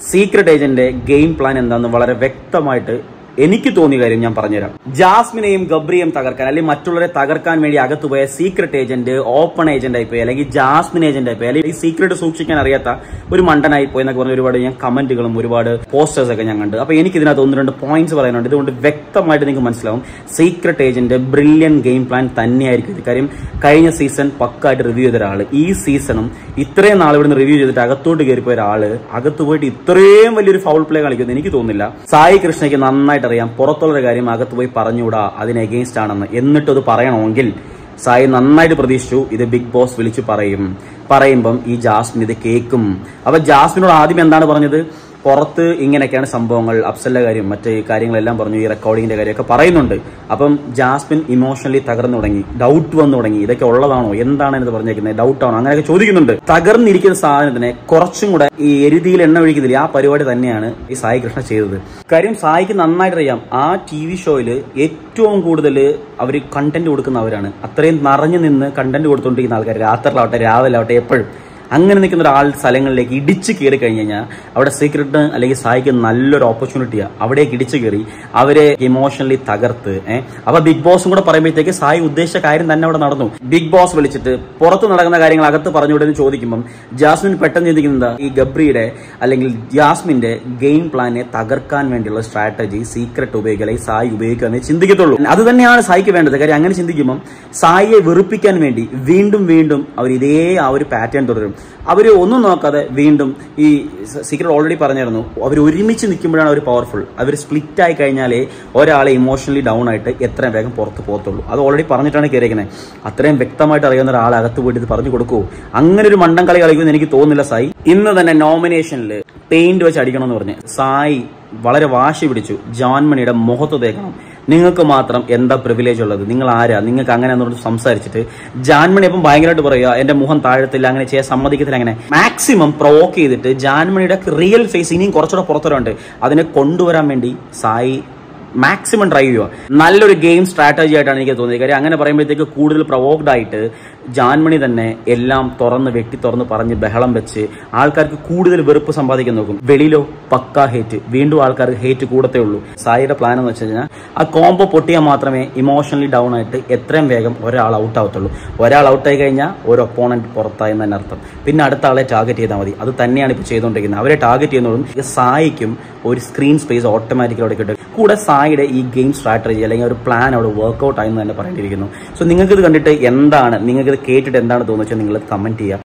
secret agent game plan എന്താണെന്ന് വളരെ വ്യക്തമായിട്ട് എനിക്ക് തോന്നിയ കാര്യം ഞാൻ പറഞ്ഞുതരാം ജാസ്മിനെയും ഗബ്രിയെയും തകർക്കാൻ അല്ലെങ്കിൽ മറ്റുള്ളവരെ തകർക്കാൻ വേണ്ടി അകത്തുപോയ സീക്രട്ട് ഏജന്റ് ഓപ്പൺ ഏജന്റ് ആയിപ്പോയി അല്ലെങ്കിൽ ജാസ്മിൻ ഏജന്റ് ആയിപ്പോയി അല്ലെങ്കിൽ ഈ സീക്രട്ട് സൂക്ഷിക്കാൻ അറിയാത്ത ഒരു മണ്ടനായി പോയി എന്നൊക്കെ പറഞ്ഞ ഒരുപാട് ഞാൻ കമന്റുകളും ഒരുപാട് പോസ്റ്റേഴ്സ് ഒക്കെ ഞാൻ കണ്ടു അപ്പൊ എനിക്ക് ഇതിനകത്ത് ഒന്ന് രണ്ട് പോയിന്റ്സ് പറയാനുണ്ട് ഇതുകൊണ്ട് വ്യക്തമായിട്ട് നിങ്ങൾക്ക് മനസ്സിലാവും secret agent brilliant game plan തന്നെയായിരിക്കും ഇത് കാര്യം കഴിഞ്ഞ സീസൺ പക്കായിട്ട് റിവ്യൂ ചെയ്ത ഒരാൾ ഈ സീസണും ഇത്രയും നാൾ ഇവിടുന്ന് റിവ്യൂ ചെയ്തിട്ട് അകത്തോട്ട് കയറിപ്പോയ ഒരാള് അകത്ത് പോയിട്ട് ഇത്രയും വലിയൊരു ഫൗൾ പ്ലേ കളിക്കുമെന്ന് എനിക്ക് തോന്നുന്നില്ല സായി കൃഷ്ണയ്ക്ക് നന്നായിട്ട് അറിയാം പുറത്തുള്ള കാര്യം അകത്ത് പോയി പറഞ്ഞുകൂടാ അതിന് എഗെയിൻസ്റ്റ് ആണെന്ന് എന്നിട്ട് അത് പറയണമെങ്കിൽ സായി നന്നായിട്ട് പ്രതീക്ഷിച്ചു ഇത് ബിഗ് ബോസ് വിളിച്ചു പറയും പറയുമ്പം ഈ ജാസ്മിൻ ഇത് കേൾക്കും അപ്പൊ ജാസ്മിനോട് ആദ്യം എന്താണ് പറഞ്ഞത് പുറത്ത് ഇങ്ങനെയൊക്കെയാണ് സംഭവങ്ങൾ അപ്സലിന്റെ കാര്യം മറ്റ് കാര്യങ്ങളെല്ലാം പറഞ്ഞു ഈ റെക്കോർഡിങ്ങിന്റെ കാര്യമൊക്കെ പറയുന്നുണ്ട് അപ്പം ജാസ്മിൻ ഇമോഷണലി തകർന്നു തുടങ്ങി ഡൗട്ട് വന്നു തുടങ്ങി ഇതൊക്കെ ഉള്ളതാണോ എന്താണ് ഇത് പറഞ്ഞേക്കുന്നത് ഡൗട്ട് ആണോ അങ്ങനെയൊക്കെ ചോദിക്കുന്നുണ്ട് തകർന്നിരിക്കുന്ന സാധനത്തിനെ കുറച്ചും കൂടെ ഈ എരുതിയിൽ എണ്ണ ഒഴിക്കുന്നില്ല ആ പരിപാടി തന്നെയാണ് ഈ സായി കൃഷ്ണ ചെയ്തത് കാര്യം സായിക്ക് നന്നായിട്ട് അറിയാം ആ ടി വി ഷോയിൽ ഏറ്റവും കൂടുതൽ അവർ കണ്ടന്റ് കൊടുക്കുന്നവരാണ് അത്രയും നിറഞ്ഞു നിന്ന് കണ്ടന്റ് കൊടുത്തുകൊണ്ടിരിക്കുന്ന ആൾക്കാർ രാത്രിയിലാവട്ടെ രാവിലെ ആവട്ടെ എപ്പോഴും അങ്ങനെ നിൽക്കുന്ന ഒരാൾ സ്ഥലങ്ങളിലേക്ക് ഇടിച്ചു കയറി കഴിഞ്ഞ് കഴിഞ്ഞാൽ അവിടെ സീക്രട്ട് അല്ലെങ്കിൽ സായിക്ക് നല്ലൊരു ഓപ്പർച്യൂണിറ്റിയാണ് അവിടേക്ക് ഇടിച്ചു കയറി അവരെ ഇമോഷണലി തകർത്ത് ഏഹ് അപ്പൊ ബിഗ് ബോസും കൂടെ പറയുമ്പോഴത്തേക്ക് സായി ഉദ്ദേശിച്ച കാര്യം തന്നെ അവിടെ നടന്നു ബിഗ് ബോസ് വിളിച്ചിട്ട് പുറത്ത് നടക്കുന്ന കാര്യങ്ങൾ അകത്ത് പറഞ്ഞുകൂടെ എന്ന് ചോദിക്കുമ്പം ജാസ്മിൻ പെട്ടെന്ന് ചിന്തിക്കുന്നത് ഈ ഗബ്രിയുടെ അല്ലെങ്കിൽ ജാസ്മിന്റെ ഗെയിം പ്ലാനെ തകർക്കാൻ വേണ്ടിയുള്ള സ്ട്രാറ്റജി സീക്രട്ട് ഉപയോഗിക്കുക അല്ലെങ്കിൽ സായി ഉപയോഗിക്കുക എന്നേ ചിന്തിക്കത്തുള്ളൂ അത് തന്നെയാണ് സായിക്ക് വേണ്ടത് കാര്യം അങ്ങനെ ചിന്തിക്കുമ്പം സായിയെ വെറുപ്പിക്കാൻ വേണ്ടി വീണ്ടും വീണ്ടും അവർ ഇതേ ആ ഒരു പാറ്റേൺ തുടരും അവർ ഒന്നും നോക്കാതെ വീണ്ടും ഈ സീക്രട്ട് ഓൾറെഡി പറഞ്ഞിരുന്നു അവർ ഒരുമിച്ച് നിൽക്കുമ്പോഴാണ് അവർ പവർഫുൾ അവർ സ്പ്ലിറ്റ് ആയി കഴിഞ്ഞാലേ ഒരാളെ ഇമോഷണലി ഡൗൺ ആയിട്ട് എത്രയും വേഗം പുറത്ത് പോകത്തുള്ളൂ അത് ഓൾറെഡി പറഞ്ഞിട്ടാണ് കയറിയിരിക്കുന്നത് അത്രയും വ്യക്തമായിട്ട് അറിയാവുന്ന ഒരാൾ അകത്ത് പോയിട്ട് ഇത് പറഞ്ഞു കൊടുക്കൂ അങ്ങനെ ഒരു മണ്ടം കളി കളിക്കുമെന്ന് എനിക്ക് തോന്നുന്നില്ല സായി ഇന്ന് തന്നെ നോമിനേഷനിൽ പെയിന്റ് വെച്ച് അടിക്കണമെന്ന് പറഞ്ഞ് സായി വളരെ വാശി പിടിച്ചു ജോൺമണിയുടെ മുഖത്ത് തേക്കണം നിങ്ങൾക്ക് മാത്രം എന്താ പ്രിവിലേജ് ഉള്ളത് നിങ്ങൾ ആരാ നിങ്ങൾക്ക് അങ്ങനെ എന്നോട് സംസാരിച്ചിട്ട് ജാൻമണി അപ്പം ഭയങ്കരമായിട്ട് പറയുക എന്റെ മുഖം താഴത്തില്ല അങ്ങനെ ചെയ്യാൻ സമ്മതിക്കത്തില്ല അങ്ങനെ മാക്സിമം പ്രൊവോക്ക് ചെയ്തിട്ട് ജാൻമണിയുടെ റിയൽ ഫേസ് ഇനിയും കുറച്ചുകൂടെ പുറത്തുവരുണ്ട് അതിനെ കൊണ്ടുവരാൻ വേണ്ടി സായി മാക്സിമം ട്രൈ ചെയ്യുക നല്ലൊരു ഗെയിം സ്ട്രാറ്റജി ആയിട്ടാണ് എനിക്ക് തോന്നിയത് കാര്യം അങ്ങനെ പറയുമ്പോഴത്തേക്ക് കൂടുതൽ പ്രൊവോക്ഡ് ആയിട്ട് ജാൻമണി തന്നെ എല്ലാം തുറന്ന് വെട്ടി തുറന്ന് പറഞ്ഞ് ബഹളം വെച്ച് ആൾക്കാർക്ക് കൂടുതൽ വെറുപ്പ് സമ്പാദിക്കാൻ നോക്കും വെളിയിലോ പക്ക ഹേറ്റ് വീണ്ടും ആൾക്കാർക്ക് ഹേറ്റ് കൂടത്തേ ഉള്ളൂ സായിയുടെ പ്ലാൻ എന്ന് വെച്ച് കഴിഞ്ഞാൽ ആ കോംബോ പൊട്ടിയാൽ മാത്രമേ ഇമോഷണലി ഡൗൺ ആയിട്ട് എത്രയും വേഗം ഒരാൾ ഔട്ട് ആവത്തുള്ളൂ ഒരാൾ ഔട്ടായി കഴിഞ്ഞാൽ ഒരു ഒപ്പോണന്റ് പുറത്തായി എന്ന് തന്നെ അർത്ഥം പിന്നെ അടുത്ത ആളെ ടാർഗറ്റ് ചെയ്താൽ മതി അത് തന്നെയാണ് ഇപ്പോൾ ചെയ്തുകൊണ്ടിരിക്കുന്നത് അവരെ ടാർഗറ്റ് ചെയ്യുന്നതും ഇത് സായിക്കും ഒരു സ്ക്രീൻ സ്പേസ് ഓട്ടോമാറ്റിക്കലി അവിടെ കിട്ടും കൂടെ സായിയുടെ ഈ ഗെയിം സ്ട്രാറ്റജി അല്ലെങ്കിൽ ഒരു പ്ലാൻ അവിടെ വർക്ക്ഔട്ട് ആയെന്ന് തന്നെ പറയേണ്ടിയിരിക്കുന്നു സോ നിങ്ങൾക്ക് ഇത് കണ്ടിട്ട് എന്താണ് നിങ്ങൾക്ക് ഇത് കേട്ടിട്ട് എന്താണ് തോന്നുന്നത് വെച്ചാൽ നിങ്ങൾ കമന്റ് ചെയ്യുക